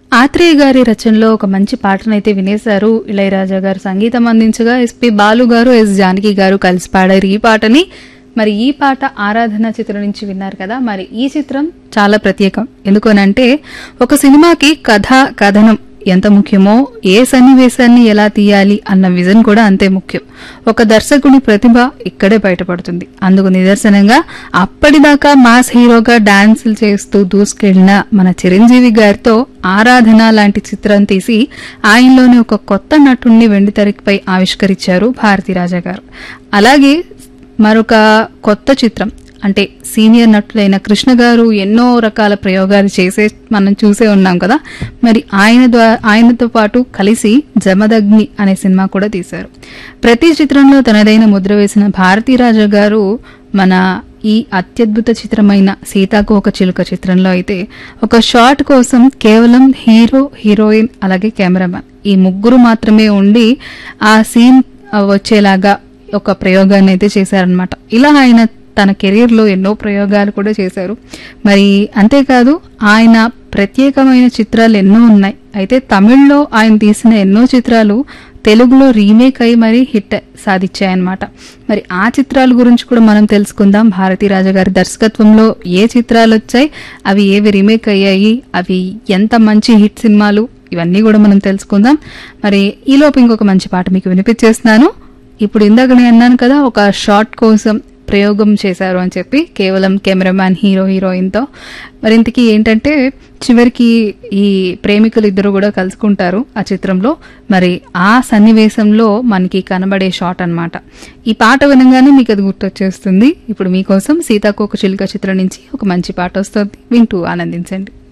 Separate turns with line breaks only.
ఆత్రేయ గారి రచనలో ఒక మంచి పాటనైతే వినేశారు ఇళయరాజా గారు సంగీతం అందించగా ఎస్పి బాలు గారు ఎస్ జానకి గారు కలిసి పాడారు ఈ పాటని మరి ఈ పాట ఆరాధన చిత్రం నుంచి విన్నారు కదా మరి ఈ చిత్రం చాలా ప్రత్యేకం ఎందుకనంటే ఒక సినిమాకి కథ కథనం ఎంత ముఖ్యమో ఏ సన్నివేశాన్ని ఎలా తీయాలి అన్న విజన్ కూడా అంతే ముఖ్యం ఒక దర్శకుని ప్రతిభ ఇక్కడే బయటపడుతుంది అందుకు నిదర్శనంగా అప్పటిదాకా మాస్ హీరోగా డాన్సులు చేస్తూ దూసుకెళ్లిన మన చిరంజీవి గారితో ఆరాధన లాంటి చిత్రం తీసి ఆయనలోని ఒక కొత్త నటుణ్ణి వెండితెరపై ఆవిష్కరించారు భారతీరాజా గారు అలాగే మరొక కొత్త చిత్రం అంటే సీనియర్ నటులైన కృష్ణ గారు ఎన్నో రకాల ప్రయోగాలు చేసే మనం చూసే ఉన్నాం కదా మరి ఆయన ద్వారా ఆయనతో పాటు కలిసి జమదగ్ని అనే సినిమా కూడా తీశారు ప్రతి చిత్రంలో తనదైన ముద్ర వేసిన భారతీరాజా గారు మన ఈ అత్యద్భుత చిత్రమైన సీతాకు ఒక చిలుక చిత్రంలో అయితే ఒక షాట్ కోసం కేవలం హీరో హీరోయిన్ అలాగే కెమెరామెన్ ఈ ముగ్గురు మాత్రమే ఉండి ఆ సీన్ వచ్చేలాగా ఒక ప్రయోగాన్ని అయితే చేశారనమాట ఇలా ఆయన తన కెరీర్లో ఎన్నో ప్రయోగాలు కూడా చేశారు మరి అంతేకాదు ఆయన ప్రత్యేకమైన చిత్రాలు ఎన్నో ఉన్నాయి అయితే తమిళ్లో ఆయన తీసిన ఎన్నో చిత్రాలు తెలుగులో రీమేక్ అయి మరి హిట్ సాధించాయన్నమాట మరి ఆ చిత్రాల గురించి కూడా మనం తెలుసుకుందాం భారతీ రాజా గారి దర్శకత్వంలో ఏ చిత్రాలు వచ్చాయి అవి ఏవి రీమేక్ అయ్యాయి అవి ఎంత మంచి హిట్ సినిమాలు ఇవన్నీ కూడా మనం తెలుసుకుందాం మరి ఈలోపు ఇంకొక మంచి పాట మీకు వినిపించేస్తున్నాను ఇప్పుడు ఇందాక నేను అన్నాను కదా ఒక షార్ట్ కోసం ప్రయోగం చేశారు అని చెప్పి కేవలం కెమెరామ్యాన్ హీరో హీరోయిన్తో మరి ఇంతకీ ఏంటంటే చివరికి ఈ ప్రేమికులు ఇద్దరు కూడా కలుసుకుంటారు ఆ చిత్రంలో మరి ఆ సన్నివేశంలో మనకి కనబడే షాట్ అన్నమాట ఈ పాట వినగానే మీకు అది గుర్తొచ్చేస్తుంది ఇప్పుడు మీకోసం సీతాకోక చిలుక చిత్రం నుంచి ఒక మంచి పాట వస్తుంది వింటూ ఆనందించండి